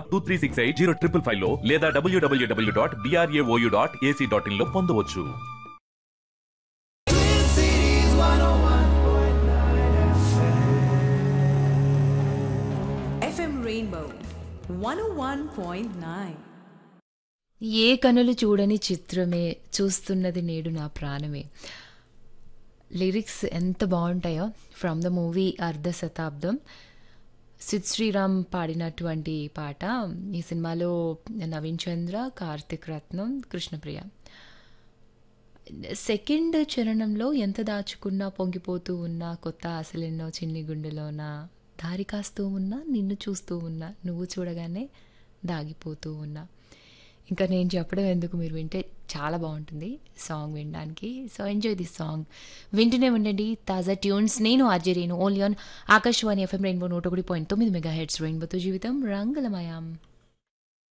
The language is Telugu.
Two three six eight zero triple five లో లేదా W W W dot BRAOU dot AC dot in లో పొందవచ్చు FM Rainbow 101.9. ఏ కనులు చూడని చిత్రమే చూస్తున్నది నేడు నా ప్రాణమే లిరిక్స్ ఎంత బాగుంటాయో ఫ్రమ్ ద మూవీ అర్ధ శతాబ్దం సిద్ శ్రీరామ్ పాడినటువంటి పాట ఈ సినిమాలో నవీన్ చంద్ర కార్తిక్ రత్నం కృష్ణప్రియ సెకండ్ చరణంలో ఎంత దాచుకున్నా పొంగిపోతూ ఉన్నా కొత్త ఆశలెన్నో చిన్ని గుండెలోన దారి కాస్తూ ఉన్నా నిన్ను చూస్తూ ఉన్నా నువ్వు చూడగానే దాగిపోతూ ఉన్నా ఇంకా నేను చెప్పడం ఎందుకు మీరు వింటే చాలా బాగుంటుంది సాంగ్ వినడానికి సో ఎంజాయ్ దిస్ సాంగ్ వింటూనే ఉండండి తాజా ట్యూన్స్ నేను ఆర్జరీను only on Akashvani FM rainbow నూట ఒకటి పాయింట్ తొమ్మిది మెగా హెడ్స్ రెయిన్బోతో జీవితం రంగులమయం